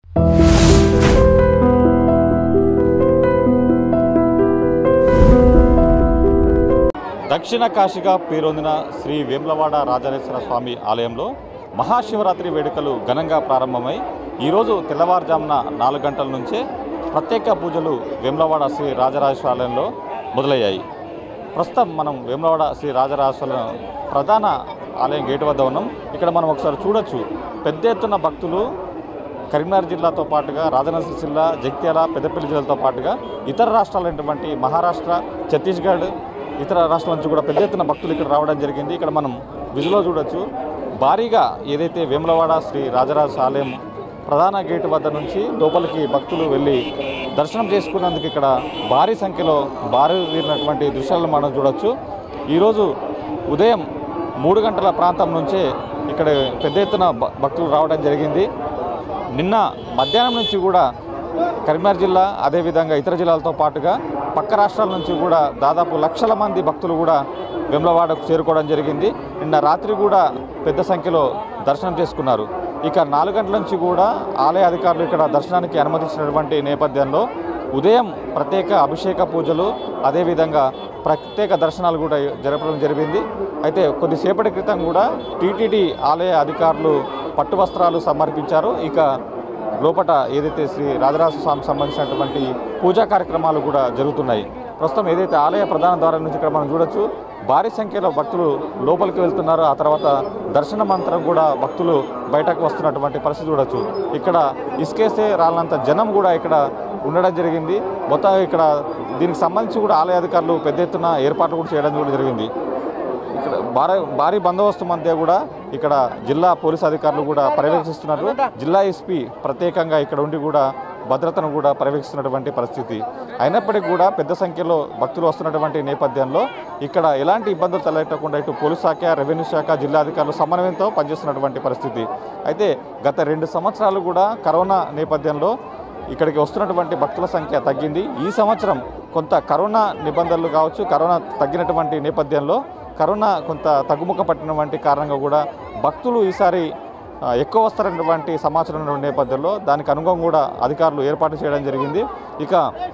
దక్షిణ కాశీగా పేరొందిన శ్రీ వేములవాడ రాజరాజేశ్వర స్వామి ఆలయంలో మహాశివరాత్రి వేడుకలు ఘనంగా ప్రారంభమై ఈరోజు తెల్లవారుజామున నాలుగు గంటల నుంచే ప్రత్యేక పూజలు వేములవాడ శ్రీ రాజరాజేశ్వర ఆలయంలో మొదలయ్యాయి ప్రస్తుతం మనం వేములవాడ శ్రీ రాజరాజేశ్వర ప్రధాన ఆలయం గేటు వద్ద ఉన్నాం ఇక్కడ మనం ఒకసారి చూడొచ్చు పెద్ద ఎత్తున భక్తులు కరీంనగర్ జిల్లాతో పాటుగా రాజనగర్ జిల్లా జగిత్యాల పెద్దపల్లి జిల్లాతో పాటుగా ఇతర రాష్ట్రాలైనటువంటి మహారాష్ట్ర ఛత్తీస్గఢ్ ఇతర రాష్ట్రాల నుంచి కూడా పెద్ద ఎత్తున భక్తులు ఇక్కడ రావడం జరిగింది ఇక్కడ మనం విజులో చూడొచ్చు భారీగా ఏదైతే వేములవాడ శ్రీ రాజరాజ ఆలయం ప్రధాన గేటు వద్ద నుంచి లోపలికి భక్తులు వెళ్ళి దర్శనం చేసుకున్నందుకు ఇక్కడ భారీ సంఖ్యలో భారీ తీరినటువంటి దృశ్యాలను మనం చూడొచ్చు ఈరోజు ఉదయం మూడు గంటల ప్రాంతం నుంచే ఇక్కడ పెద్ద ఎత్తున భ- భక్తులు రావడం జరిగింది నిన్న మధ్యాహ్నం నుంచి కూడా కరీంనగర్ జిల్లా అదేవిధంగా ఇతర జిల్లాలతో పాటుగా పక్క రాష్ట్రాల నుంచి కూడా దాదాపు లక్షల మంది భక్తులు కూడా వెమ్లవాడకు చేరుకోవడం జరిగింది నిన్న రాత్రి కూడా పెద్ద సంఖ్యలో దర్శనం చేసుకున్నారు ఇక నాలుగు గంటల నుంచి కూడా ఆలయ అధికారులు ఇక్కడ దర్శనానికి అనుమతించినటువంటి నేపథ్యంలో ఉదయం ప్రత్యేక అభిషేక పూజలు అదేవిధంగా ప్రత్యేక దర్శనాలు కూడా జరపడం జరిగింది అయితే కొద్దిసేపటి క్రితం కూడా టీటీడీ ఆలయ అధికారులు పట్టు వస్త్రాలు సమర్పించారు ఇక లోపట ఏదైతే శ్రీ రాజరాజ స్వామికి సంబంధించినటువంటి పూజా కార్యక్రమాలు కూడా జరుగుతున్నాయి ప్రస్తుతం ఏదైతే ఆలయ ప్రధాన ద్వారం నుంచి ఇక్కడ మనం చూడొచ్చు భారీ సంఖ్యలో భక్తులు లోపలికి వెళ్తున్నారు ఆ తర్వాత దర్శనమంతరం కూడా భక్తులు బయటకు వస్తున్నటువంటి పరిస్థితి చూడొచ్చు ఇక్కడ ఇసుకేస్తే రాలంత జనం కూడా ఇక్కడ ఉండడం జరిగింది మొత్తం ఇక్కడ దీనికి సంబంధించి కూడా ఆలయ అధికారులు పెద్ద ఎత్తున ఏర్పాట్లు కూడా చేయడం కూడా జరిగింది ఇక్కడ భారీ భారీ బందోబస్తు మధ్య కూడా ఇక్కడ జిల్లా పోలీసు అధికారులు కూడా పర్యవేక్షిస్తున్నారు జిల్లా ఎస్పీ ప్రత్యేకంగా ఇక్కడ ఉండి కూడా భద్రతను కూడా పర్యవేక్షిస్తున్నటువంటి పరిస్థితి అయినప్పటికీ కూడా పెద్ద సంఖ్యలో భక్తులు వస్తున్నటువంటి నేపథ్యంలో ఇక్కడ ఎలాంటి ఇబ్బందులు తలెట్టకుండా ఇటు పోలీస్ శాఖ రెవెన్యూ శాఖ జిల్లా అధికారులు సమన్వయంతో పనిచేస్తున్నటువంటి పరిస్థితి అయితే గత రెండు సంవత్సరాలు కూడా కరోనా నేపథ్యంలో ఇక్కడికి వస్తున్నటువంటి భక్తుల సంఖ్య తగ్గింది ఈ సంవత్సరం కొంత కరోనా నిబంధనలు కావచ్చు కరోనా తగ్గినటువంటి నేపథ్యంలో కరోనా కొంత తగ్గుముఖ పట్టినటువంటి కారణంగా కూడా భక్తులు ఈసారి ఆ, ఎక్కువ వస్తారన్నటువంటి సమాచారం ఉన్న నేపథ్యంలో దానికి అనుగుణంగా కూడా అధికారులు ఏర్పాటు చేయడం జరిగింది ఇక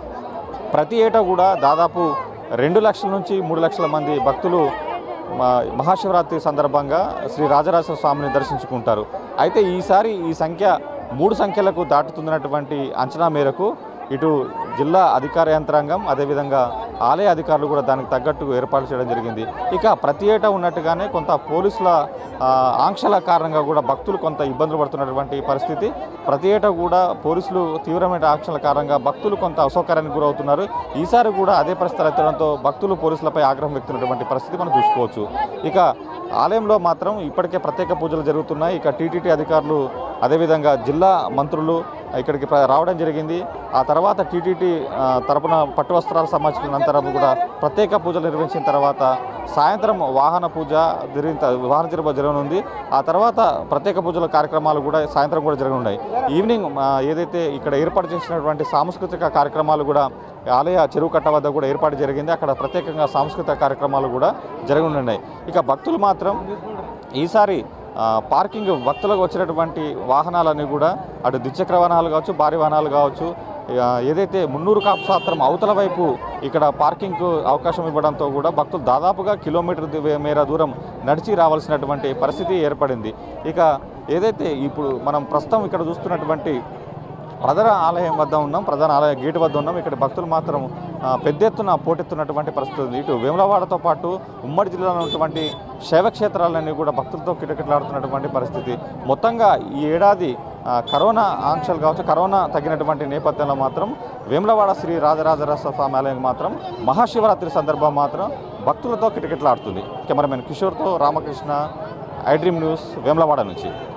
ప్రతి ఏటా కూడా దాదాపు రెండు లక్షల నుంచి మూడు లక్షల మంది భక్తులు మా- మహాశివరాత్రి సందర్భంగా శ్రీ రాజరాజేశ్వర స్వామిని దర్శించుకుంటారు అయితే ఈసారి ఈ సంఖ్య మూడు సంఖ్యలకు దాటుతున్నటువంటి అంచనా మేరకు ఇటు జిల్లా అధికార యంత్రాంగం అదేవిధంగా ఆలయ అధికారులు కూడా దానికి తగ్గట్టు ఏర్పాటు చేయడం జరిగింది ఇక ప్రతి ఏటా ఉన్నట్టుగానే కొంత పోలీసుల ఆ, ఆంక్షల కారణంగా కూడా భక్తులు కొంత ఇబ్బందులు పడుతున్నటువంటి పరిస్థితి ప్రతి ఏటా కూడా పోలీసులు తీవ్రమైన ఆంక్షల కారణంగా భక్తులు కొంత అసౌకర్యానికి గురవుతున్నారు ఈసారి కూడా అదే పరిస్థితులు ఎత్తడంతో భక్తులు పోలీసులపై ఆగ్రహం వ్యక్తున్నటువంటి పరిస్థితి మనం చూసుకోవచ్చు ఇక ఆలయంలో మాత్రం ఇప్పటికే ప్రత్యేక పూజలు జరుగుతున్నాయి ఇక టీటీడీ అధికారులు అదేవిధంగా జిల్లా మంత్రులు ఇక్కడికి ప్ర- రావడం జరిగింది ఆ తర్వాత టీటీడీ ఆ, తరపున పట్టు వస్త్రాలు సమర్పించిన అనంతరం కూడా ప్రత్యేక పూజలు నిర్వహించిన తర్వాత సాయంత్రం వాహన పూజ జరిగిన త- వాహన తిరుప జరగనుంది ఆ తర్వాత ప్రత్యేక పూజల కార్యక్రమాలు కూడా సాయంత్రం కూడా జరగనున్నాయి ఈవినింగ్ ఆ, ఏదైతే ఇక్కడ ఏర్పాటు చేసినటువంటి సాంస్కృతిక కార్యక్రమాలు కూడా ఆలయ చెరువు కట్ట వద్ద కూడా ఏర్పాటు జరిగింది అక్కడ ప్రత్యేకంగా సాంస్కృతిక కార్యక్రమాలు కూడా జరగనున్నాయి ఇక భక్తులు మాత్రం ఈసారి ఆ, పార్కింగ్ భక్తులకు వచ్చినటువంటి వాహనాలన్నీ కూడా అటు ద్విచక్ర వాహనాలు కావచ్చు భారీ వాహనాలు కావచ్చు ఆ, ఏదైతే మున్నూరు కాపుసాత్రం అవతల వైపు ఇక్కడ పార్కింగ్కు అవకాశం ఇవ్వడంతో కూడా భక్తులు దాదాపుగా కిలోమీటర్ ది- మేర దూరం నడిచి రావాల్సినటువంటి పరిస్థితి ఏర్పడింది ఇక ఏదైతే ఇప్పుడు మనం ప్రస్తుతం ఇక్కడ చూస్తున్నటువంటి ప్రధాన ఆలయం వద్ద ఉన్నాం ప్రధాన ఆలయ గేటు వద్ద ఉన్నాం ఇక్కడ భక్తులు మాత్రం ఆ, పెద్ద ఎత్తున పోటెత్తున్నటువంటి పరిస్థితి ఉంది ఇటు వేములవాడతో పాటు ఉమ్మడి జిల్లాలో ఉన్నటువంటి శైవక్షేత్రాలన్నీ కూడా భక్తులతో కిటకిటలాడుతున్నటువంటి పరిస్థితి మొత్తంగా ఈ ఏడాది ఆ, కరోనా ఆంక్షలు కావచ్చు కరోనా తగ్గినటువంటి నేపథ్యంలో మాత్రం వేములవాడ శ్రీ రాజరాజరాజ స్వామి ఆలయం మాత్రం మహాశివరాత్రి సందర్భం మాత్రం భక్తులతో కిటకిటలాడుతుంది కెమెరామెన్ కిషోర్తో Ramakrishna I dream news Vemulawada నుంచి